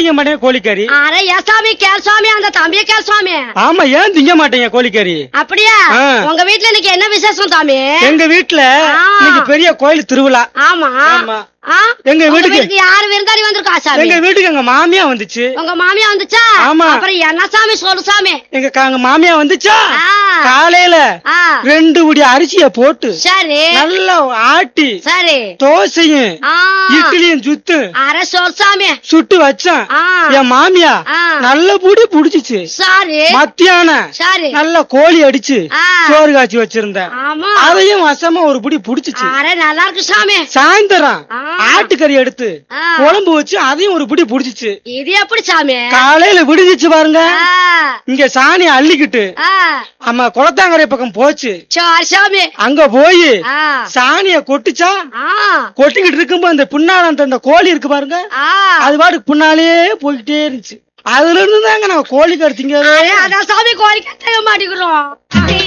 திங்க மாட்டேங்க கோழிக்கறி அரை ஏன் சாமி கேள் சுவாமி அந்த தம்பிய கேள் சுவாமி ஆமா ஏன் திங்க மாட்டேங்க கோழிக்கறி அப்படியா ஆ. உங்க வீட்டுல இன்னைக்கு என்ன விசேஷம் சாமி எங்க வீட்டுல ஆ. இன்னைக்கு பெரிய கோயில் திருவிழா ஆமா ஆமா. ஆ? எங்க உங்க வீட்டுக்கு- வீட்டுக்கு யாரு விருந்தாடி வந்திருக்கா சாமி எங்க வீட்டுக்கு எங்க மாமியா வந்துச்சு உங்க மாமியா வந்துச்சா ஆமா. அப்புறம் என்ன சாமி சொல்லு சாமி எங்க க- எங்க மாமியா வந்துச்சா ஆ. காலையில ஆ. ரெண்டு உடி அரிசிய போட்டு சரி நல்லா ஆட்டி சரி தோசையும் ஆ. இட்லியும் சுத்து அரை சொல் சாமி சுட்டு வச்சான் ஆ. என் மாமியா ஆ. நல்ல புடி புடிச்சிச்சு சரி மத்தியானம் சரி நல்ல கோழி அடிச்சு ஆ. சோறு காய்ச்சி வச்சிருந்தேன் ஆமா அதையும் வசமா ஒரு புடி புடிச்சிச்சு அரை நல்லா இருக்கு சாமி சாயந்தரம் ஆ. ஆட்டுக்கறி எடுத்து ஆ. குழம்பு வச்சு அதையும் ஒரு புடி புடிச்சிச்சு இது எப்படி சாமி காலையில விடுதிச்சு பாருங்க ஆ. இங்க சாணி அள்ளிக்கிட்டு ஆ. ஆமா குளத்தாங்கரை பக்கம் போச்சு சரி சாமி அங்க போய் ஆ. சாணிய கொட்டுச்சா ஆ. கொட்டிக்கிட்டு இருக்கும்போது அந்த பின்னால அந்த அந்த கோழி இருக்கு பாருங்க ஆ. அது பாட்டுக்கு பின்னாலே போய்கிட்டே இருந்துச்சு அதுல இருந்து தாங்க நாங்க கோழி கருத்திங்க அரை அதான் சாமி கோரிக்கை செய்ய மாட்டேங்கிறோம்